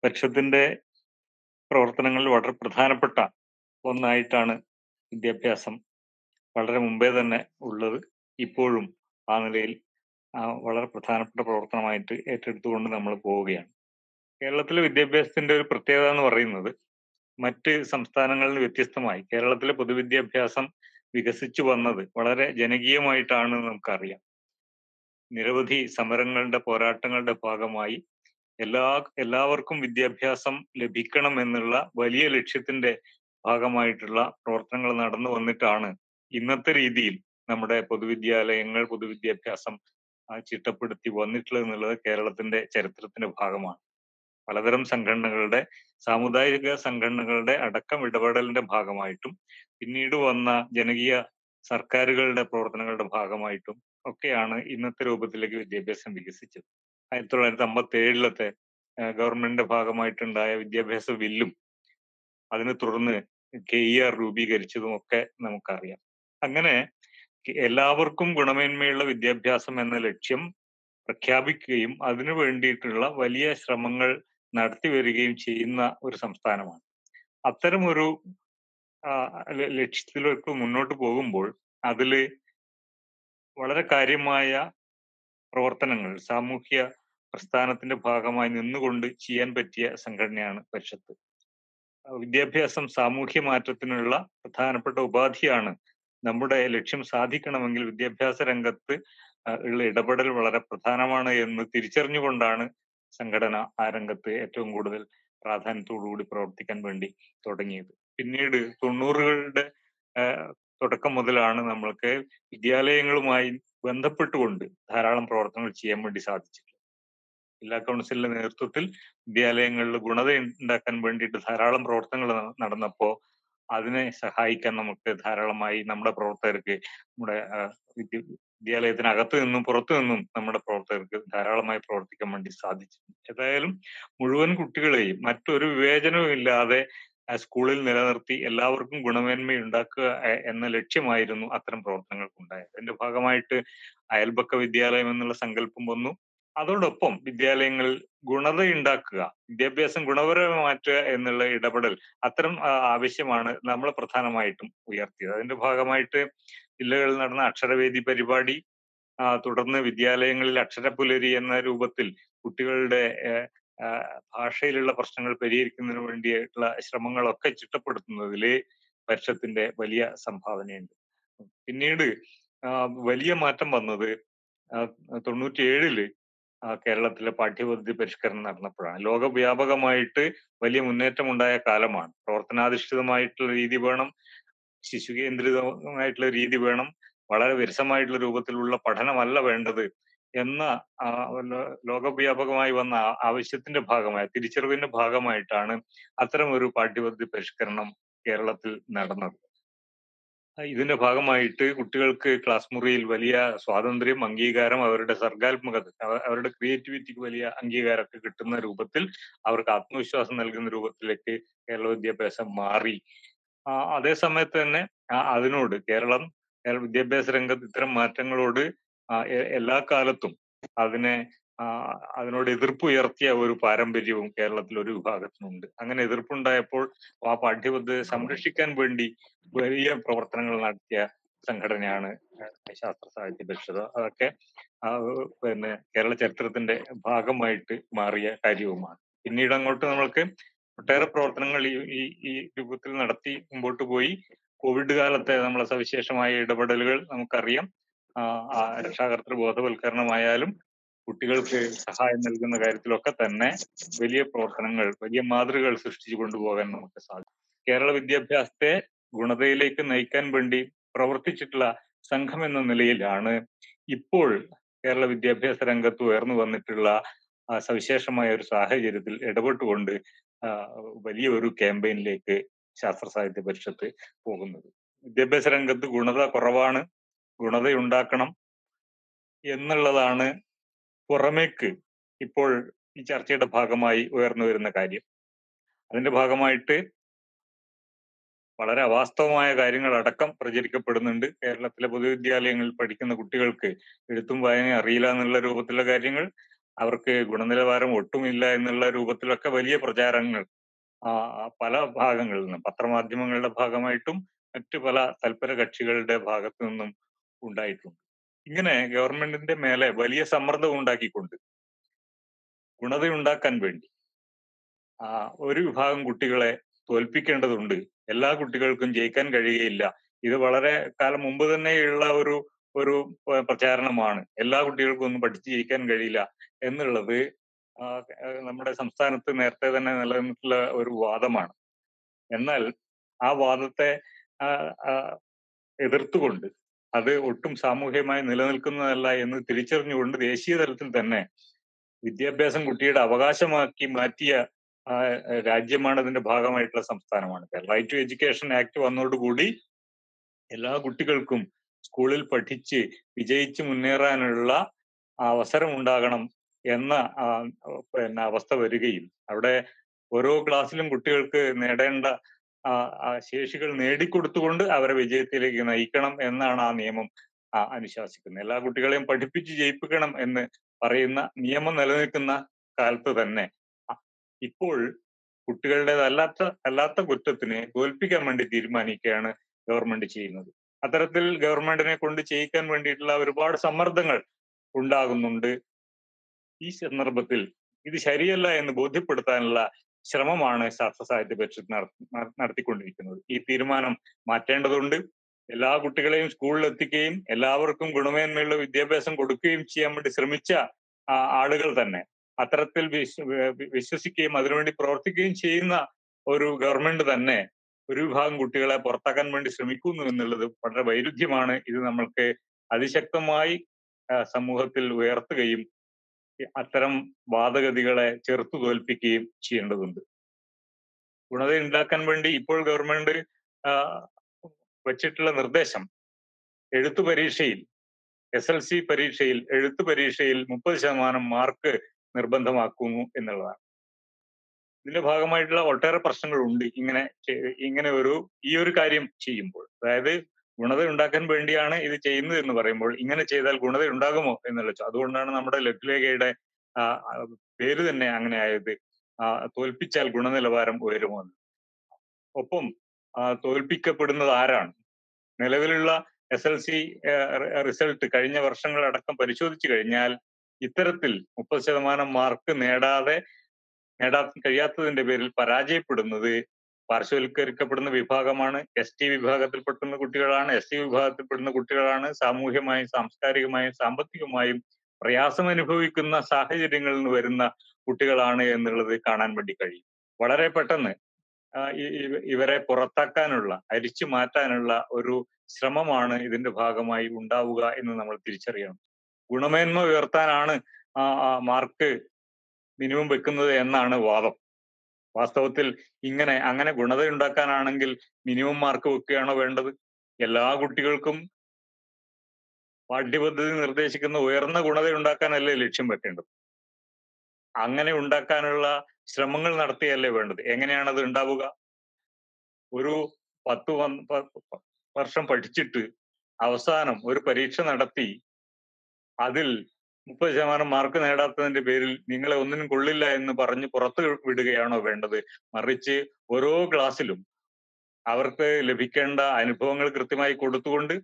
പരിഷത്തിന്റെ പ്രവർത്തനങ്ങളിൽ വളരെ പ്രധാനപ്പെട്ട ഒന്നായിട്ടാണ് വിദ്യാഭ്യാസം വളരെ മുമ്പേ തന്നെ ഉള്ളത് ഇപ്പോഴും ആ നിലയിൽ ആ, വളരെ പ്രധാനപ്പെട്ട പ്രവർത്തനമായിട്ട് ഏറ്റെടുത്തുകൊണ്ട് നമ്മൾ പോവുകയാണ് കേരളത്തിലെ വിദ്യാഭ്യാസത്തിന്റെ ഒരു പ്രത്യേകത എന്ന് പറയുന്നത് മറ്റ് സംസ്ഥാനങ്ങളിൽ നിന്ന് വ്യത്യസ്തമായി കേരളത്തിലെ പൊതുവിദ്യാഭ്യാസം വികസിച്ചു വന്നത് വളരെ ജനകീയമായിട്ടാണ് നമുക്കറിയാം നിരവധി സമരങ്ങളുടെ പോരാട്ടങ്ങളുടെ ഭാഗമായി എല്ലാ എല്ലാവർക്കും വിദ്യാഭ്യാസം ലഭിക്കണം എന്നുള്ള വലിയ ലക്ഷ്യത്തിന്റെ ഭാഗമായിട്ടുള്ള പ്രവർത്തനങ്ങൾ നടന്നു വന്നിട്ടാണ് ഇന്നത്തെ രീതിയിൽ നമ്മുടെ പൊതുവിദ്യാലയങ്ങൾ പൊതുവിദ്യാഭ്യാസം ആ, ചിട്ടപ്പെടുത്തി വന്നിട്ടുള്ളത് എന്നുള്ളത് കേരളത്തിന്റെ ചരിത്രത്തിന്റെ ഭാഗമാണ് പലതരം സംഘടനകളുടെ സാമുദായിക സംഘടനകളുടെ അടക്കം ഇടപെടലിന്റെ ഭാഗമായിട്ടും പിന്നീട് വന്ന ജനകീയ സർക്കാരുകളുടെ പ്രവർത്തനങ്ങളുടെ ഭാഗമായിട്ടും ഒക്കെയാണ് ഇന്നത്തെ രൂപത്തിലേക്ക് വിദ്യാഭ്യാസം വികസിച്ചത് ആയിരത്തി തൊള്ളായിരത്തി അമ്പത്തി ഏഴിലത്തെ ഗവൺമെന്റിന്റെ ഭാഗമായിട്ടുണ്ടായ വിദ്യാഭ്യാസ ബില്ലും അതിനെ തുടർന്ന് കെ ഇ ആർ രൂപീകരിച്ചതും ഒക്കെ നമുക്കറിയാം അങ്ങനെ കെ- എല്ലാവർക്കും ഗുണമേന്മയുള്ള വിദ്യാഭ്യാസം എന്ന ലക്ഷ്യം പ്രഖ്യാപിക്കുകയും അതിനു വേണ്ടിയിട്ടുള്ള വലിയ ശ്രമങ്ങൾ നടത്തി വരികയും ചെയ്യുന്ന ഒരു സംസ്ഥാനമാണ് അത്തരമൊരു ആ, ല- ലക്ഷ്യത്തിലേക്ക് മുന്നോട്ട് പോകുമ്പോൾ അതില് വളരെ കാര്യമായ പ്രവർത്തനങ്ങൾ സാമൂഹ്യ പ്രസ്ഥാനത്തിന്റെ ഭാഗമായി നിന്നുകൊണ്ട് ചെയ്യാൻ പറ്റിയ സംഘടനയാണ് പരിഷത്ത് ആ, വിദ്യാഭ്യാസം സാമൂഹ്യ മാറ്റത്തിനുള്ള പ്രധാനപ്പെട്ട ഉപാധിയാണ് നമ്മുടെ ലക്ഷ്യം സാധിക്കണമെങ്കിൽ വിദ്യാഭ്യാസ രംഗത്ത് ആ, ഉള്ള ഇടപെടൽ വളരെ പ്രധാനമാണ് എന്ന് തിരിച്ചറിഞ്ഞുകൊണ്ടാണ് സംഘടന ആ രംഗത്ത് ഏറ്റവും കൂടുതൽ പ്രാധാന്യത്തോടുകൂടി പ്രവർത്തിക്കാൻ വേണ്ടി തുടങ്ങിയത് പിന്നീട് തൊണ്ണൂറുകളുടെ ആ, തുടക്കം മുതലാണ് നമ്മൾക്ക് വിദ്യാലയങ്ങളുമായി ബന്ധപ്പെട്ടുകൊണ്ട് ധാരാളം പ്രവർത്തനങ്ങൾ ചെയ്യാൻ വേണ്ടി സാധിച്ചിട്ടുള്ളത് ജില്ലാ കൗൺസിലിന്റെ നേതൃത്വത്തിൽ വിദ്യാലയങ്ങളിൽ ഗുണത ഉണ്ടാക്കാൻ വേണ്ടിയിട്ട് ധാരാളം പ്രവർത്തനങ്ങൾ ന- നടന്നപ്പോ അതിനെ സഹായിക്കാൻ നമുക്ക് ധാരാളമായി നമ്മുടെ പ്രവർത്തകർക്ക് നമ്മുടെ ആ, വിദ്യ- വിദ്യാലയത്തിനകത്ത് നിന്നും പുറത്തു നിന്നും നമ്മുടെ പ്രവർത്തകർക്ക് ധാരാളമായി പ്രവർത്തിക്കാൻ വേണ്ടി സാധിച്ചു ഏതായാലും മുഴുവൻ കുട്ടികളെയും മറ്റൊരു വിവേചനവും ഇല്ലാതെ ആ, സ്കൂളിൽ നിലനിർത്തി എല്ലാവർക്കും ഗുണമേന്മ ഉണ്ടാക്കുക എ- എന്ന ലക്ഷ്യമായിരുന്നു അത്തരം പ്രവർത്തനങ്ങൾക്കുണ്ടായത് അതിന്റെ ഭാഗമായിട്ട് അയൽപക്ക വിദ്യാലയം എന്നുള്ള സങ്കല്പം വന്നു അതോടൊപ്പം വിദ്യാലയങ്ങളിൽ ഗുണത ഉണ്ടാക്കുക വിദ്യാഭ്യാസം ഗുണപരമായി മാറ്റുക എന്നുള്ള ഇടപെടൽ അത്തരം ആ, ആവശ്യമാണ് നമ്മൾ പ്രധാനമായിട്ടും ഉയർത്തിയത് അതിന്റെ ഭാഗമായിട്ട് ജില്ലകളിൽ നടന്ന അക്ഷരവേദി പരിപാടി ആ, തുടർന്ന് വിദ്യാലയങ്ങളിൽ അക്ഷരപുലരി എന്ന രൂപത്തിൽ കുട്ടികളുടെ ഏഹ്, ആ, ഭാഷയിലുള്ള പ്രശ്നങ്ങൾ പരിഹരിക്കുന്നതിന് വേണ്ടിയിട്ടുള്ള ശ്രമങ്ങളൊക്കെ ചിട്ടപ്പെടുത്തുന്നതിൽ പരിഷത്തിന്റെ വലിയ സംഭാവനയുണ്ട് പിന്നീട് ആ, വലിയ മാറ്റം വന്നത് ആ, തൊണ്ണൂറ്റിയേഴില് ആ, കേരളത്തിലെ പാഠ്യപദ്ധതി പരിഷ്കരണം നടന്നപ്പോഴാണ് ലോകവ്യാപകമായിട്ട് വലിയ മുന്നേറ്റമുണ്ടായ കാലമാണ് പ്രവർത്തനാധിഷ്ഠിതമായിട്ടുള്ള രീതി വേണം ശിശു കേന്ദ്രിതമായിട്ടുള്ള രീതി വേണം വളരെ വിരസമായിട്ടുള്ള രൂപത്തിലുള്ള പഠനമല്ല വേണ്ടത് എന്ന ആ, ലോ- ലോകവ്യാപകമായി വന്ന ആ- ആവശ്യത്തിന്റെ ഭാഗമായി തിരിച്ചറിവിന്റെ ഭാഗമായിട്ടാണ് അത്തരം ഒരു പാഠ്യപദ്ധതി പരിഷ്കരണം കേരളത്തിൽ നടന്നത് ആ, ഇതിന്റെ ഭാഗമായിട്ട് കുട്ടികൾക്ക് ക്ലാസ് മുറിയിൽ വലിയ സ്വാതന്ത്ര്യം അംഗീകാരം അവരുടെ സർഗാത്മകത അവ- അവരുടെ ക്രിയേറ്റിവിറ്റിക്ക് വലിയ അംഗീകാരമൊക്കെ കിട്ടുന്ന രൂപത്തിൽ അവർക്ക് ആത്മവിശ്വാസം നൽകുന്ന രൂപത്തിലേക്ക് കേരള വിദ്യാഭ്യാസം മാറി ആ, അതേ സമയത്ത് തന്നെ ആ, അതിനോട് കേരളം കേരള വിദ്യാഭ്യാസ രംഗത്ത് ഇത്തരം മാറ്റങ്ങളോട് ആ, എ- എല്ലാ കാലത്തും അതിനെ ആ, അതിനോട് എതിർപ്പ് ഉയർത്തിയ ഒരു പാരമ്പര്യവും കേരളത്തിൽ ഒരു വിഭാഗത്തിനുണ്ട് അങ്ങനെ എതിർപ്പുണ്ടായപ്പോൾ ആ പാഠ്യപദ്ധതി സംരക്ഷിക്കാൻ വേണ്ടി വലിയ പ്രവർത്തനങ്ങൾ നടത്തിയ സംഘടനയാണ് ഏഹ് ശാസ്ത്ര സാഹിത്യ പരിഷത്ത് അതൊക്കെ ആ, പിന്നെ കേരള ചരിത്രത്തിന്റെ ഭാഗമായിട്ട് മാറിയ കാര്യവുമാണ് പിന്നീട് അങ്ങോട്ട് നമ്മൾക്ക് ഒട്ടേറെ പ്രവർത്തനങ്ങൾ ഈ ഈ ഈ രൂപത്തിൽ നടത്തി മുമ്പോട്ട് പോയി കോവിഡ് കാലത്തെ നമ്മളെ സവിശേഷമായ ഇടപെടലുകൾ നമുക്കറിയാം ആ, ആ രക്ഷാകർതൃ ബോധവൽക്കരണമായാലും കുട്ടികൾക്ക് സഹായം നൽകുന്ന കാര്യത്തിലൊക്കെ തന്നെ വലിയ പ്രവർത്തനങ്ങൾ വലിയ മാതൃകകൾ സൃഷ്ടിച്ചു കൊണ്ടുപോകാൻ നമുക്ക് സാധിക്കും കേരള വിദ്യാഭ്യാസത്തെ ഗുണതയിലേക്ക് നയിക്കാൻ വേണ്ടി പ്രവർത്തിച്ചിട്ടുള്ള സംഘം എന്ന നിലയിലാണ് ഇപ്പോൾ കേരള വിദ്യാഭ്യാസ രംഗത്ത് ഉയർന്നു വന്നിട്ടുള്ള ആ, സവിശേഷമായ ഒരു സാഹചര്യത്തിൽ ഇടപെട്ടുകൊണ്ട് ആ, വലിയ ഒരു ക്യാമ്പയിനിലേക്ക് ശാസ്ത്ര സാഹിത്യ പരിഷത്ത് പോകുന്നത് വിദ്യാഭ്യാസ രംഗത്ത് ഗുണത കുറവാണ് ഗുണതയുണ്ടാക്കണം എന്നുള്ളതാണ് പുറമേക്ക് ഇപ്പോൾ ഈ ചർച്ചയുടെ ഭാഗമായി ഉയർന്നു വരുന്ന കാര്യം അതിന്റെ ഭാഗമായിട്ട് വളരെ അവാസ്തവമായ കാര്യങ്ങൾ അടക്കം പ്രചരിക്കപ്പെടുന്നുണ്ട് കേരളത്തിലെ പൊതുവിദ്യാലയങ്ങളിൽ പഠിക്കുന്ന കുട്ടികൾക്ക് എഴുത്തും വായനയും അറിയില്ല എന്നുള്ള രൂപത്തിലുള്ള കാര്യങ്ങൾ അവർക്ക് ഗുണനിലവാരം ഒട്ടുമില്ല എന്നുള്ള രൂപത്തിലൊക്കെ വലിയ പ്രചാരങ്ങൾ ആ, പല ഭാഗങ്ങളിൽ നിന്നും പത്രമാധ്യമങ്ങളുടെ ഭാഗമായിട്ടും മറ്റു പല തൽപര കക്ഷികളുടെ ഭാഗത്തു നിന്നും ഉണ്ടായിട്ടുണ്ട് ഇങ്ങനെ ഗവൺമെന്റിന്റെ മേലെ വലിയ സമ്മർദ്ദം ഉണ്ടാക്കിക്കൊണ്ട് ഗുണതയുണ്ടാക്കാൻ വേണ്ടി ആ, ഒരു വിഭാഗം കുട്ടികളെ തോൽപ്പിക്കേണ്ടതുണ്ട് എല്ലാ കുട്ടികൾക്കും ജയിക്കാൻ കഴിയുകയില്ല ഇത് വളരെ കാലം മുമ്പ് തന്നെയുള്ള ഒരു ഒരു പ- പ്രചാരണമാണ് എല്ലാ കുട്ടികൾക്കും ഒന്നും പഠിച്ച് ജയിക്കാൻ കഴിയില്ല എന്നുള്ളത് ആ, ആ, നമ്മുടെ സംസ്ഥാനത്ത് നേരത്തെ തന്നെ നിലനിന്നിട്ടുള്ള ഒരു വാദമാണ് എന്നാൽ ആ വാദത്തെ ആ, ആ, എതിർത്തുകൊണ്ട് അത് ഒട്ടും സാമൂഹികമായി നിലനിൽക്കുന്നതല്ല എന്ന് തിരിച്ചറിഞ്ഞുകൊണ്ട് ദേശീയ തലത്തിൽ തന്നെ വിദ്യാഭ്യാസം കുട്ടിയുടെ അവകാശമാക്കി മാറ്റിയ ആ, രാജ്യമാണ് അതിന്റെ ഭാഗമായിട്ടുള്ള സംസ്ഥാനമാണ് റൈറ്റ് ടു എഡ്യൂക്കേഷൻ ആക്ട് വന്നതോടുകൂടി എല്ലാ കുട്ടികൾക്കും സ്കൂളിൽ പഠിച്ച് വിജയിച്ച് മുന്നേറാനുള്ള അവസരം ഉണ്ടാകണം എന്ന ആ, പിന്നെ അവസ്ഥ വരികയും അവിടെ ഓരോ ക്ലാസ്സിലും കുട്ടികൾക്ക് നേടേണ്ട ആ, ആ ശേഷികൾ നേടിക്കൊടുത്തുകൊണ്ട് അവരെ വിജയത്തിലേക്ക് നയിക്കണം എന്നാണ് ആ നിയമം ആ, അനുശാസിക്കുന്നത് എല്ലാ കുട്ടികളെയും പഠിപ്പിച്ച് ജയിപ്പിക്കണം എന്ന് പറയുന്ന നിയമം നിലനിൽക്കുന്ന കാലത്ത് തന്നെ അ- ഇപ്പോൾ കുട്ടികളുടേതല്ലാത്ത അല്ലാത്ത കുറ്റത്തിനെ തോൽപ്പിക്കാൻ വേണ്ടി തീരുമാനിക്കുകയാണ് ഗവൺമെന്റ് ചെയ്യുന്നത് അത്തരത്തിൽ ഗവൺമെന്റിനെ കൊണ്ട് ചെയ്യിക്കാൻ വേണ്ടിയിട്ടുള്ള ഒരുപാട് സമ്മർദ്ദങ്ങൾ ഉണ്ടാകുന്നുണ്ട് ഈ സന്ദർഭത്തിൽ ഇത് ശരിയല്ല എന്ന് ബോധ്യപ്പെടുത്താനുള്ള ശ്രമമാണ് ശാസ്ത്ര സാഹിത്യ പരിഷത്ത് നടത്തി- നട- നടത്തിക്കൊണ്ടിരിക്കുന്നത് ഈ തീരുമാനം മാറ്റേണ്ടതുണ്ട് എല്ലാ കുട്ടികളെയും സ്കൂളിൽ എത്തിക്കുകയും എല്ലാവർക്കും ഗുണമേന്മയുള്ള വിദ്യാഭ്യാസം കൊടുക്കുകയും ചെയ്യാൻ വേണ്ടി ശ്രമിച്ച ആ, ആളുകൾ തന്നെ അത്തരത്തിൽ വിശ്വ- വി- വിശ്വസിക്കുകയും അതിനുവേണ്ടി പ്രവർത്തിക്കുകയും ചെയ്യുന്ന ഒരു ഗവൺമെന്റ് തന്നെ ഒരു വിഭാഗം കുട്ടികളെ പുറത്താക്കാൻ വേണ്ടി ശ്രമിക്കുന്നു എന്നുള്ളത് വളരെ വൈരുദ്ധ്യമാണ് ഇത് നമ്മൾക്ക് അതിശക്തമായി ആ, സമൂഹത്തിൽ ഉയർത്തുകയും ഈ അത്തരം വാദഗതികളെ ചെറുത്തു തോൽപ്പിക്കുകയും ചെയ്യേണ്ടതുണ്ട് ഗുണത ഉണ്ടാക്കാൻ വേണ്ടി ഇപ്പോൾ ഗവൺമെന്റ് ആ, വച്ചിട്ടുള്ള നിർദ്ദേശം എഴുത്തു പരീക്ഷയിൽ എസ് എൽ സി പരീക്ഷയിൽ എഴുത്തു പരീക്ഷയിൽ മുപ്പത് ശതമാനം മാർക്ക് നിർബന്ധമാക്കുന്നു എന്നുള്ളതാണ് ഇതിന്റെ ഭാഗമായിട്ടുള്ള ഒട്ടേറെ പ്രശ്നങ്ങളുണ്ട് ഇങ്ങനെ ചെ- ഇങ്ങനെ ഒരു ഈ ഒരു കാര്യം ചെയ്യുമ്പോൾ അതായത് ഗുണത ഉണ്ടാക്കാൻ വേണ്ടിയാണ് ഇത് ചെയ്യുന്നത് എന്ന് പറയുമ്പോൾ ഇങ്ങനെ ചെയ്താൽ ഗുണത ഉണ്ടാകുമോ എന്നുള്ള ചോ- അതുകൊണ്ടാണ് നമ്മുടെ ലഘുലേഖയുടെ ആ, ആ, പേര് തന്നെ അങ്ങനെ ആയത് ആ, തോൽപ്പിച്ചാൽ ഗുണനിലവാരം ഉയരുമോ എന്ന് ഒപ്പം ആ, തോൽപ്പിക്കപ്പെടുന്നത് ആരാണ് നിലവിലുള്ള എസ് എൽ സി റിസൾട്ട് കഴിഞ്ഞ വർഷങ്ങളടക്കം പരിശോധിച്ചു കഴിഞ്ഞാൽ ഇത്തരത്തിൽ മുപ്പത് ശതമാനം മാർക്ക് നേടാതെ നേടാൻ കഴിയാത്തതിന്റെ പേരിൽ പരാജയപ്പെടുന്നത് പാർശ്വവൽക്കരിക്കപ്പെടുന്ന വിഭാഗമാണ് എസ് ടി വിഭാഗത്തിൽപ്പെടുന്ന കുട്ടികളാണ് എസ് ടി വിഭാഗത്തിൽപ്പെടുന്ന കുട്ടികളാണ് സാമൂഹ്യമായും സാംസ്കാരികമായും സാമ്പത്തികമായും പ്രയാസം അനുഭവിക്കുന്ന സാഹചര്യങ്ങളിൽ നിന്ന് വരുന്ന കുട്ടികളാണ് എന്നുള്ളത് കാണാൻ വേണ്ടി കഴിയും വളരെ പെട്ടെന്ന് ആ, ഇ- ഇവ- ഇവരെ പുറത്താക്കാനുള്ള അരിച്ചു മാറ്റാനുള്ള ഒരു ശ്രമമാണ് ഇതിന്റെ ഭാഗമായി ഉണ്ടാവുക എന്ന് നമ്മൾ തിരിച്ചറിയണം ഗുണമേന്മ ഉയർത്താനാണ് ആ ആ മാർക്ക് മിനിമം വെക്കുന്നത് എന്നാണ് വാദം വാസ്തവത്തിൽ ഇങ്ങനെ അങ്ങനെ ഗുണത ഉണ്ടാക്കാനാണെങ്കിൽ മിനിമം മാർക്ക് വെക്കുകയാണോ വേണ്ടത് എല്ലാ കുട്ടികൾക്കും പാഠ്യപദ്ധതി നിർദ്ദേശിക്കുന്ന ഉയർന്ന ഗുണത ഉണ്ടാക്കാനല്ലേ ലക്ഷ്യം വെക്കേണ്ടത് അങ്ങനെ ഉണ്ടാക്കാനുള്ള ശ്രമങ്ങൾ നടത്തിയല്ലേ വേണ്ടത് എങ്ങനെയാണ് അത് ഉണ്ടാവുക ഒരു പത്ത് വന്ന് പ- പ- വർഷം പഠിച്ചിട്ട് അവസാനം ഒരു പരീക്ഷ നടത്തി അതിൽ മുപ്പത് ശതമാനം മാർക്ക് നേടാത്തതിന്റെ പേരിൽ നിങ്ങളെ ഒന്നിനും കൊള്ളില്ല എന്ന് പറഞ്ഞ് പുറത്ത് വിടുകയാണോ വേണ്ടത് മറിച്ച് ഓരോ ക്ലാസ്സിലും അവർക്ക് ലഭിക്കേണ്ട അനുഭവങ്ങൾ കൃത്യമായി കൊടുത്തുകൊണ്ട്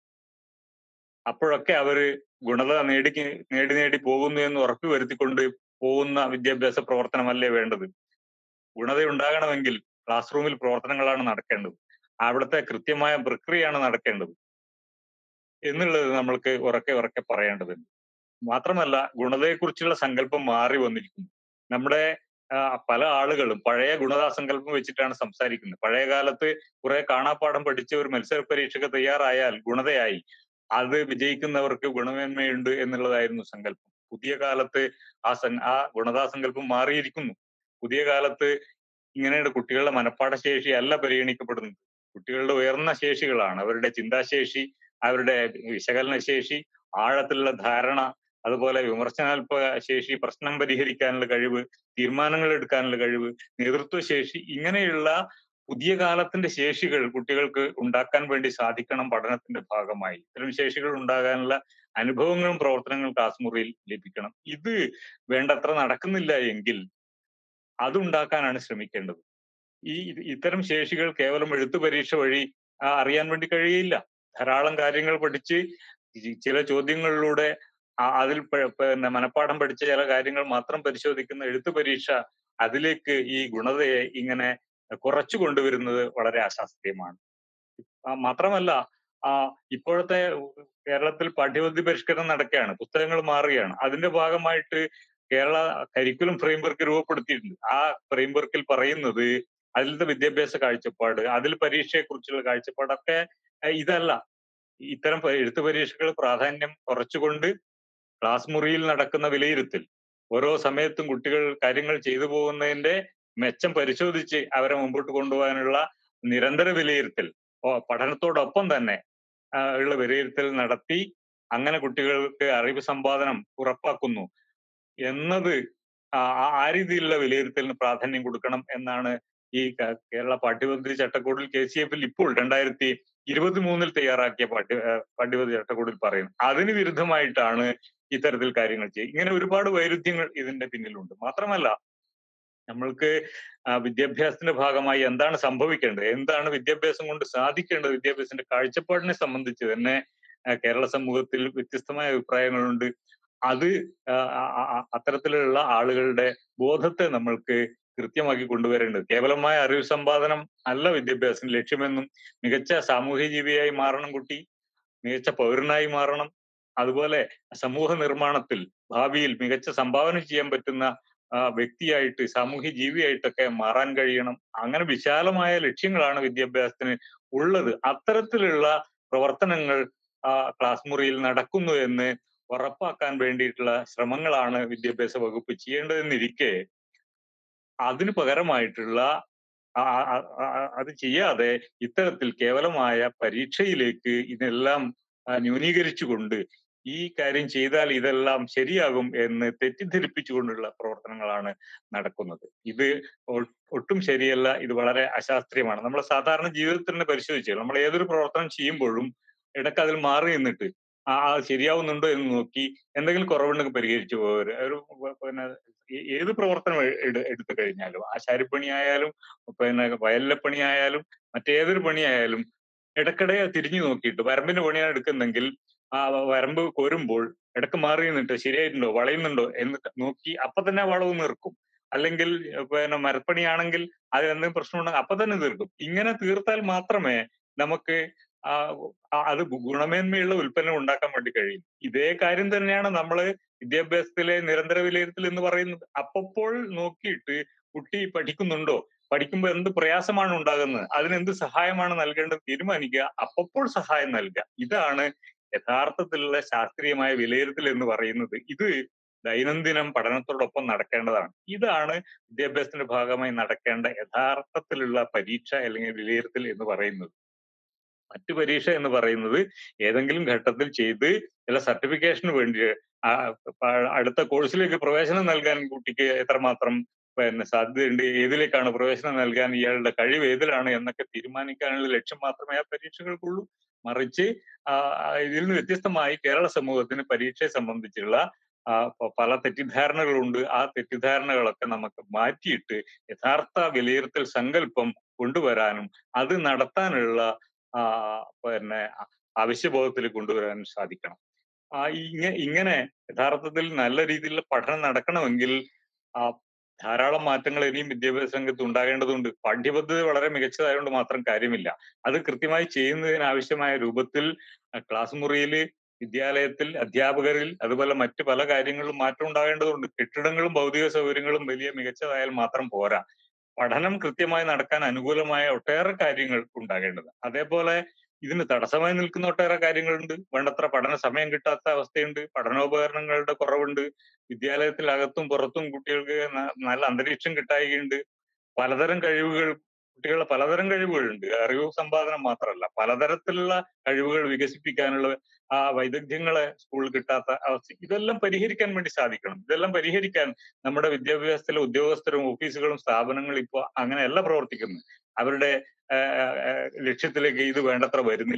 അപ്പോഴൊക്കെ അവര് ഗുണത നേടി നേടി നേടി പോകുന്നു എന്ന് ഉറപ്പുവരുത്തിക്കൊണ്ട് പോകുന്ന വിദ്യാഭ്യാസ പ്രവർത്തനമല്ലേ വേണ്ടത് ഗുണത ഉണ്ടാകണമെങ്കിൽ ക്ലാസ് റൂമിൽ പ്രവർത്തനങ്ങളാണ് നടക്കേണ്ടത് അവിടുത്തെ കൃത്യമായ പ്രക്രിയയാണ് നടക്കേണ്ടത് എന്നുള്ളത് നമ്മൾക്ക് ഉറക്കെ ഉറക്കെ പറയേണ്ടതുണ്ട് മാത്രമല്ല ഗുണതയെക്കുറിച്ചുള്ള സങ്കല്പം മാറി വന്നിരിക്കുന്നു നമ്മുടെ ആ, പല ആളുകളും പഴയ ഗുണതാ സങ്കല്പം വെച്ചിട്ടാണ് സംസാരിക്കുന്നത് പഴയ കാലത്ത് കുറെ കാണാപ്പാഠം പഠിച്ച് ഒരു മത്സര പരീക്ഷയ്ക്ക് തയ്യാറായാൽ ഗുണതയായി അത് വിജയിക്കുന്നവർക്ക് ഗുണമേന്മയുണ്ട് എന്നുള്ളതായിരുന്നു സങ്കല്പം പുതിയ കാലത്ത് ആ സൻ ആ ഗുണതാ സങ്കല്പം മാറിയിരിക്കുന്നു പുതിയ കാലത്ത് ഇങ്ങനെയുള്ള കുട്ടികളുടെ മനഃപ്പാഠ ശേഷി അല്ല പരിഗണിക്കപ്പെടുന്നത് കുട്ടികളുടെ ഉയർന്ന ശേഷികളാണ് അവരുടെ ചിന്താശേഷി അവരുടെ വിശകലന ശേഷി ആഴത്തിലുള്ള ധാരണ അതുപോലെ വിമർശനാത്മക ശേഷി പ്രശ്നം പരിഹരിക്കാനുള്ള കഴിവ് തീരുമാനങ്ങൾ എടുക്കാനുള്ള കഴിവ് നേതൃത്വ ശേഷി ഇങ്ങനെയുള്ള പുതിയ കാലത്തിന്റെ ശേഷികൾ കുട്ടികൾക്ക് ഉണ്ടാക്കാൻ വേണ്ടി സാധിക്കണം പഠനത്തിന്റെ ഭാഗമായി ഇത്തരം ശേഷികൾ ഉണ്ടാകാനുള്ള അനുഭവങ്ങളും പ്രവർത്തനങ്ങളും ക്ലാസ് മുറിയിൽ ലഭിക്കണം ഇത് വേണ്ടത്ര നടക്കുന്നില്ല എങ്കിൽ അതുണ്ടാക്കാനാണ് ശ്രമിക്കേണ്ടത് ഈ ഇത്തരം ശേഷികൾ കേവലം എഴുത്തു പരീക്ഷ വഴി അറിയാൻ വേണ്ടി കഴിയില്ല ധാരാളം കാര്യങ്ങൾ പഠിച്ച് ചില ചോദ്യങ്ങളിലൂടെ അതിൽ പിന്നെ മനഃപ്പാഠം പഠിച്ച ചില കാര്യങ്ങൾ മാത്രം പരിശോധിക്കുന്ന എഴുത്തു പരീക്ഷ അതിലേക്ക് ഈ ഗുണതയെ ഇങ്ങനെ കുറച്ചു കൊണ്ടുവരുന്നത് വളരെ അശാസ്ത്രീയമാണ് മാത്രമല്ല ആ ഇപ്പോഴത്തെ കേരളത്തിൽ പാഠ്യപദ്ധതി പരിഷ്കരണം നടക്കുകയാണ് പുസ്തകങ്ങൾ മാറുകയാണ് അതിന്റെ ഭാഗമായിട്ട് കേരള കരിക്കുലം ഫ്രെയിംവർക്ക് രൂപപ്പെടുത്തിയിട്ടുണ്ട് ആ ഫ്രെയിംവർക്കിൽ പറയുന്നത് അതിലത്തെ വിദ്യാഭ്യാസ കാഴ്ചപ്പാട് അതിൽ പരീക്ഷയെക്കുറിച്ചുള്ള കാഴ്ചപ്പാടൊക്കെ ഇതല്ല ഇത്തരം എഴുത്തു പരീക്ഷകൾ പ്രാധാന്യം കുറച്ചുകൊണ്ട് ക്ലാസ് മുറിയിൽ നടക്കുന്ന വിലയിരുത്തൽ ഓരോ സമയത്തും കുട്ടികൾ കാര്യങ്ങൾ ചെയ്തു പോകുന്നതിന്റെ മെച്ചം പരിശോധിച്ച് അവരെ മുമ്പോട്ട് കൊണ്ടുപോകാനുള്ള നിരന്തര വിലയിരുത്തൽ പഠനത്തോടൊപ്പം തന്നെ ഉള്ള വിലയിരുത്തൽ നടത്തി അങ്ങനെ കുട്ടികൾക്ക് അറിവ് സമ്പാദനം ഉറപ്പാക്കുന്നു എന്നത് ആ രീതിയിലുള്ള വിലയിരുത്തലിന് പ്രാധാന്യം കൊടുക്കണം എന്നാണ് ഈ കേരള പാഠ്യപദ്ധതി ചട്ടക്കൂടിൽ കെ സി എഫിൽ ഇപ്പോൾ രണ്ടായിരത്തി ഇരുപത്തി മൂന്നിൽ തയ്യാറാക്കിയ പാഠ്യ പാഠ്യപദ്ധതി ചട്ടക്കൂടിൽ പറയുന്നത് അതിന് വിരുദ്ധമായിട്ടാണ് ഇത്തരത്തിൽ കാര്യങ്ങൾ ചെയ്യുക ഇങ്ങനെ ഒരുപാട് വൈരുദ്ധ്യങ്ങൾ ഇതിന്റെ പിന്നിലുണ്ട് മാത്രമല്ല നമ്മൾക്ക് വിദ്യാഭ്യാസത്തിന്റെ ഭാഗമായി എന്താണ് സംഭവിക്കേണ്ടത് എന്താണ് വിദ്യാഭ്യാസം കൊണ്ട് സാധിക്കേണ്ടത് വിദ്യാഭ്യാസത്തിന്റെ കാഴ്ചപ്പാടിനെ സംബന്ധിച്ച് തന്നെ കേരള സമൂഹത്തിൽ വ്യത്യസ്തമായ അഭിപ്രായങ്ങളുണ്ട് അത് അത്തരത്തിലുള്ള ആളുകളുടെ ബോധത്തെ നമ്മൾക്ക് കൃത്യമാക്കി കൊണ്ടുവരേണ്ടത് കേവലമായ അറിവ് സമ്പാദനം അല്ല വിദ്യാഭ്യാസം ലക്ഷ്യമെന്നും മികച്ച സാമൂഹ്യ ജീവിയായി മാറണം കുട്ടി മികച്ച പൗരനായി മാറണം അതുപോലെ സമൂഹ നിർമ്മാണത്തിൽ ഭാവിയിൽ മികച്ച സംഭാവന ചെയ്യാൻ പറ്റുന്ന വ്യക്തിയായിട്ട് സാമൂഹ്യ ജീവിയായിട്ടൊക്കെ മാറാൻ കഴിയണം അങ്ങനെ വിശാലമായ ലക്ഷ്യങ്ങളാണ് വിദ്യാഭ്യാസത്തിന് ഉള്ളത് അത്തരത്തിലുള്ള പ്രവർത്തനങ്ങൾ ക്ലാസ് മുറിയിൽ നടക്കുന്നു എന്ന് ഉറപ്പാക്കാൻ വേണ്ടിയിട്ടുള്ള ശ്രമങ്ങളാണ് വിദ്യാഭ്യാസ വകുപ്പ് ചെയ്യേണ്ടതെന്നിരിക്കെ അതിന് പകരമായിട്ടുള്ള അത് ചെയ്യാതെ ഇത്തരത്തിൽ കേവലമായ പരീക്ഷയിലേക്ക് ഇതെല്ലാം ന്യൂനീകരിച്ചുകൊണ്ട് ഈ കാര്യം ചെയ്താൽ ഇതെല്ലാം ശരിയാകും എന്ന് തെറ്റിദ്ധരിപ്പിച്ചുകൊണ്ടുള്ള പ്രവർത്തനങ്ങളാണ് നടക്കുന്നത് ഇത് ഒട്ടും ശരിയല്ല ഇത് വളരെ അശാസ്ത്രീയമാണ് നമ്മൾ സാധാരണ ജീവിതത്തിൽ തന്നെ പരിശോധിച്ചാൽ നമ്മൾ ഏതൊരു പ്രവർത്തനം ചെയ്യുമ്പോഴും ഇടയ്ക്ക് അതിൽ മാറി നിന്നിട്ട് ആ ശരിയാവുന്നുണ്ടോ എന്ന് നോക്കി എന്തെങ്കിലും കുറവുണ്ടെങ്കിൽ പരിഹരിച്ചു പോകരുത് ഒരു പിന്നെ ഏത് പ്രവർത്തനം എടുത്തു കഴിഞ്ഞാലും ആശാരിപ്പണിയായാലും പിന്നെ വയലിലെ പണിയായാലും മറ്റേതൊരു പണിയായാലും ഇടയ്ക്കിടെ തിരിഞ്ഞു നോക്കിയിട്ട് വരമ്പിന്റെ പണിയാണ് എടുക്കുന്നെങ്കിൽ ആ വരമ്പ് കോരുമ്പോൾ ഇടക്ക് മാറി നിന്നിട്ട് ശരിയായിട്ടുണ്ടോ വളയുന്നുണ്ടോ എന്ന് നോക്കി അപ്പൊ തന്നെ വളവ് നിർക്കും അല്ലെങ്കിൽ പിന്നെ മരപ്പണിയാണെങ്കിൽ അത് എന്തെങ്കിലും പ്രശ്നമുണ്ടെങ്കിൽ അപ്പൊ തന്നെ തീർക്കും ഇങ്ങനെ തീർത്താൽ മാത്രമേ നമുക്ക് അത് ഗുണമേന്മയുള്ള ഉൽപ്പന്നം ഉണ്ടാക്കാൻ വേണ്ടി കഴിയും ഇതേ കാര്യം തന്നെയാണ് നമ്മൾ വിദ്യാഭ്യാസത്തിലെ നിരന്തര വിലയിരുത്തൽ എന്ന് പറയുന്നത് അപ്പോൾ നോക്കിയിട്ട് കുട്ടി പഠിക്കുന്നുണ്ടോ പഠിക്കുമ്പോൾ എന്ത് പ്രയാസമാണ് ഉണ്ടാകുന്നത് അതിന് എന്ത് സഹായമാണ് നൽകേണ്ടത് തീരുമാനിക്കുക അപ്പോൾ സഹായം നൽകുക ഇതാണ് യഥാർത്ഥത്തിലുള്ള ശാസ്ത്രീയമായ വിലയിരുത്തൽ എന്ന് പറയുന്നത് ഇത് ദൈനംദിനം പഠനത്തോടൊപ്പം നടക്കേണ്ടതാണ് ഇതാണ് വിദ്യാഭ്യാസത്തിന്റെ ഭാഗമായി നടക്കേണ്ട യഥാർത്ഥത്തിലുള്ള പരീക്ഷ അല്ലെങ്കിൽ വിലയിരുത്തൽ എന്ന് പറയുന്നത് മറ്റു പരീക്ഷ എന്ന് പറയുന്നത് ഏതെങ്കിലും ഘട്ടത്തിൽ ചെയ്ത് ചില സർട്ടിഫിക്കേഷന് വേണ്ടി അടുത്ത കോഴ്സിലേക്ക് പ്രവേശനം നൽകാൻ കുട്ടിക്ക് എത്രമാത്രം പിന്നെ സാധ്യതയുണ്ട് ഏതിലേക്കാണ് പ്രവേശനം നൽകാൻ ഇയാളുടെ കഴിവ് ഏതിലാണ് എന്നൊക്കെ തീരുമാനിക്കാനുള്ള ലക്ഷ്യം മാത്രമേ ആ പരീക്ഷകൾക്കുള്ളൂ മറിച്ച് ഇതിൽ നിന്ന് വ്യത്യസ്തമായി കേരള സമൂഹത്തിന് പരീക്ഷയെ സംബന്ധിച്ചുള്ള പല തെറ്റിദ്ധാരണകളുണ്ട് ആ തെറ്റിദ്ധാരണകളൊക്കെ നമുക്ക് മാറ്റിയിട്ട് യഥാർത്ഥ വിലയിരുത്തൽ സങ്കല്പം കൊണ്ടുവരാനും അത് നടത്താനുള്ള പിന്നെ അവശ്യബോധത്തിൽ കൊണ്ടുവരാനും സാധിക്കണം ആ ഇങ്ങനെ ഇങ്ങനെ യഥാർത്ഥത്തിൽ നല്ല രീതിയിലുള്ള പഠനം നടക്കണമെങ്കിൽ ആ ധാരാളം മാറ്റങ്ങൾ ഇനിയും വിദ്യാഭ്യാസ രംഗത്ത് ഉണ്ടാകേണ്ടതുണ്ട് പാഠ്യപദ്ധതി വളരെ മികച്ചതായതുകൊണ്ട് മാത്രം കാര്യമില്ല അത് കൃത്യമായി ചെയ്യുന്നതിന് ആവശ്യമായ രൂപത്തിൽ ക്ലാസ് മുറിയിൽ വിദ്യാലയത്തിൽ അധ്യാപകരിൽ അതുപോലെ മറ്റു പല കാര്യങ്ങളിലും മാറ്റം ഉണ്ടാകേണ്ടതുണ്ട് കെട്ടിടങ്ങളും ഭൗതിക സൗകര്യങ്ങളും വലിയ മികച്ചതായാൽ മാത്രം പോരാ പഠനം കൃത്യമായി നടക്കാൻ അനുകൂലമായ ഒട്ടേറെ കാര്യങ്ങൾ ഉണ്ടാകേണ്ടത് അതേപോലെ ഇതിന് തടസ്സമായി നിൽക്കുന്ന ഒട്ടേറെ കാര്യങ്ങളുണ്ട് വേണ്ടത്ര പഠന സമയം കിട്ടാത്ത അവസ്ഥയുണ്ട് പഠനോപകരണങ്ങളുടെ കുറവുണ്ട് വിദ്യാലയത്തിൽ അകത്തും പുറത്തും കുട്ടികൾക്ക് നല്ല അന്തരീക്ഷം കിട്ടായികയുണ്ട് പലതരം കഴിവുകൾ കുട്ടികളുടെ പലതരം കഴിവുകളുണ്ട് അറിവ് സമ്പാദനം മാത്രമല്ല പലതരത്തിലുള്ള കഴിവുകൾ വികസിപ്പിക്കാനുള്ള ആ വൈദഗ്ധ്യങ്ങളെ സ്കൂളിൽ കിട്ടാത്ത അവസ്ഥ ഇതെല്ലാം പരിഹരിക്കാൻ വേണ്ടി സാധിക്കണം ഇതെല്ലാം പരിഹരിക്കാൻ നമ്മുടെ വിദ്യാഭ്യാസത്തിലെ ഉദ്യോഗസ്ഥരും ഓഫീസുകളും സ്ഥാപനങ്ങളും ഇപ്പോൾ അങ്ങനെയല്ല പ്രവർത്തിക്കുന്നത് അവരുടെ ലക്ഷ്യത്തിലേക്ക് ഇത് വേണ്ടത്ര വരുന്നില്ല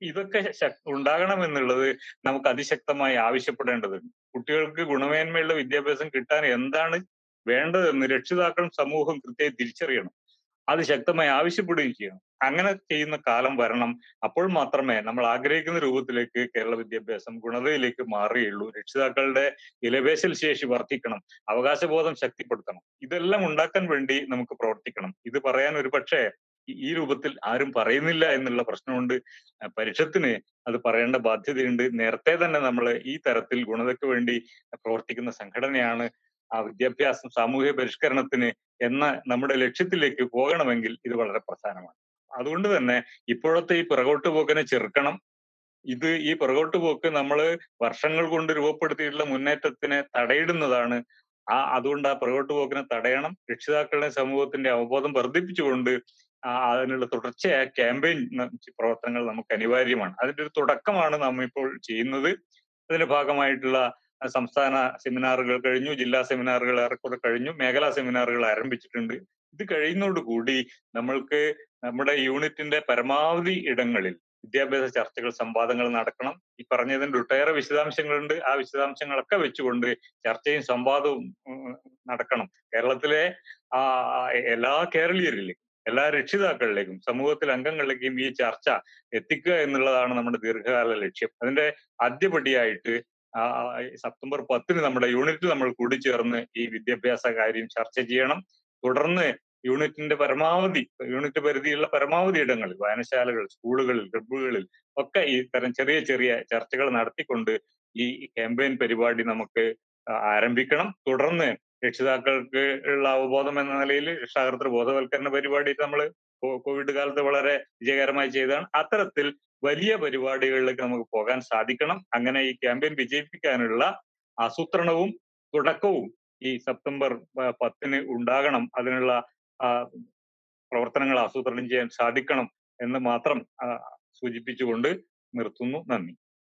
ഇതൊക്കെ ശക് ഉണ്ടാകണമെന്നുള്ളത് നമുക്ക് അതിശക്തമായി ആവശ്യപ്പെടേണ്ടതുണ്ട്. കുട്ടികൾക്ക് ഗുണമേന്മയുള്ള വിദ്യാഭ്യാസം കിട്ടാൻ എന്താണ് വേണ്ടതെന്ന് രക്ഷിതാക്കളും സമൂഹവും കൃത്യമായി തിരിച്ചറിയണം. അത് ശക്തമായി ആവശ്യപ്പെടുകയും ചെയ്യണം. അങ്ങനെ ചെയ്യുന്ന കാലം വരണം. അപ്പോൾ മാത്രമേ നമ്മൾ ആഗ്രഹിക്കുന്ന രൂപത്തിലേക്ക് കേരള വിദ്യാഭ്യാസം ഗുണതയിലേക്ക് മാറുകയുള്ളൂ. രക്ഷിതാക്കളുടെ വിലപേശൽ ശേഷി വർദ്ധിക്കണം. അവകാശബോധം ശക്തിപ്പെടുത്തണം. ഇതെല്ലാം ഉണ്ടാക്കാൻ വേണ്ടി നമുക്ക് പ്രവർത്തിക്കണം. ഇത് പറയാൻ ഒരുപക്ഷേ ഈ രൂപത്തിൽ ആരും പറയുന്നില്ല എന്നുള്ള പ്രശ്നമുണ്ട്. പരിഷത്തിന് അത് പറയേണ്ട ബാധ്യതയുണ്ട്. നേരത്തെ തന്നെ നമ്മൾ ഈ തരത്തിൽ ഗുണതയ്ക്ക് വേണ്ടി പ്രവർത്തിക്കുന്ന സംഘടനയാണ്. ആ വിദ്യാഭ്യാസം സാമൂഹ്യ പരിഷ്കരണത്തിന് എന്ന നമ്മുടെ ലക്ഷ്യത്തിലേക്ക് പോകണമെങ്കിൽ ഇത് വളരെ പ്രധാനമാണ്. അതുകൊണ്ട് തന്നെ ഇപ്പോഴത്തെ ഈ പിറകോട്ട് പോക്കിനെ ചെറുക്കണം. ഇത് ഈ പിറകോട്ട് പോക്ക് നമ്മള് വർഷങ്ങൾ കൊണ്ട് രൂപപ്പെടുത്തിയിട്ടുള്ള മുന്നേറ്റത്തിനെ തടയിടുന്നതാണ്. ആ അതുകൊണ്ട് ആ പിറകോട്ട് പോക്കിനെ തടയണം. രക്ഷിതാക്കളുടെ സമൂഹത്തിന്റെ അവബോധം വർദ്ധിപ്പിച്ചുകൊണ്ട് ആ അതിനുള്ള തുടർച്ചയായ ക്യാമ്പയിൻ പ്രവർത്തനങ്ങൾ നമുക്ക് അനിവാര്യമാണ്. അതിന്റെ ഒരു തുടക്കമാണ് നാം ഇപ്പോൾ ചെയ്യുന്നത്. അതിന്റെ ഭാഗമായിട്ടുള്ള സംസ്ഥാന സെമിനാറുകൾ കഴിഞ്ഞു. ജില്ലാ സെമിനാറുകൾ ഏറെക്കുറെ കഴിഞ്ഞു. മേഖലാ സെമിനാറുകൾ ആരംഭിച്ചിട്ടുണ്ട്. ഇത് കഴിയുന്നതോടുകൂടി നമ്മൾക്ക് നമ്മുടെ യൂണിറ്റിന്റെ പരമാവധി ഇടങ്ങളിൽ വിദ്യാഭ്യാസ ചർച്ചകൾ, സംവാദങ്ങൾ നടക്കണം. ഈ പറഞ്ഞതിന്റെ ഒട്ടേറെ വിശദാംശങ്ങളുണ്ട്. ആ വിശദാംശങ്ങളൊക്കെ വെച്ചുകൊണ്ട് ചർച്ചയും സംവാദവും നടക്കണം. കേരളത്തിലെ ആ എല്ലാ കേരളീയരിലേക്കും എല്ലാ രക്ഷിതാക്കളിലേക്കും സമൂഹത്തിലെ അംഗങ്ങളിലേക്കും ഈ ചർച്ച എത്തിക്കുക എന്നുള്ളതാണ് നമ്മുടെ ദീർഘകാല ലക്ഷ്യം. അതിന്റെ ആദ്യപടിയായിട്ട് ആ സെപ്റ്റംബർ പത്തിന് നമ്മുടെ യൂണിറ്റ് നമ്മൾ കൂടിച്ചേർന്ന് ഈ വിദ്യാഭ്യാസ കാര്യം ചർച്ച ചെയ്യണം. തുടർന്ന് യൂണിറ്റിന്റെ പരമാവധി യൂണിറ്റ് പരിധിയുള്ള പരമാവധി ഇടങ്ങളിൽ വായനശാലകൾ, സ്കൂളുകളിൽ, ക്ലബ്ബുകളിൽ ഒക്കെ ഈ തരം ചെറിയ ചെറിയ ചർച്ചകൾ നടത്തിക്കൊണ്ട് ഈ ക്യാമ്പയിൻ പരിപാടി നമുക്ക് ആരംഭിക്കണം. തുടർന്ന് രക്ഷിതാക്കൾക്ക് ഉള്ള അവബോധം എന്ന നിലയിൽ രക്ഷാകർതൃ ബോധവൽക്കരണ പരിപാടി നമ്മൾ കോവിഡ് കാലത്ത് വളരെ വിജയകരമായി ചെയ്തതാണ്. അത്തരത്തിൽ വലിയ പരിപാടികളിലേക്ക് നമുക്ക് പോകാൻ സാധിക്കണം. അങ്ങനെ ഈ ക്യാമ്പയിൻ വിജയിപ്പിക്കാനുള്ള ആസൂത്രണവും തുടക്കവും ഈ സെപ്റ്റംബർ പത്തിന് ഉണ്ടാകണം. അതിനുള്ള പ്രവർത്തനങ്ങൾ ആസൂത്രണം ചെയ്യാൻ സാധിക്കണം എന്ന് മാത്രം സൂചിപ്പിച്ചുകൊണ്ട് നിർത്തുന്നു. നന്ദി.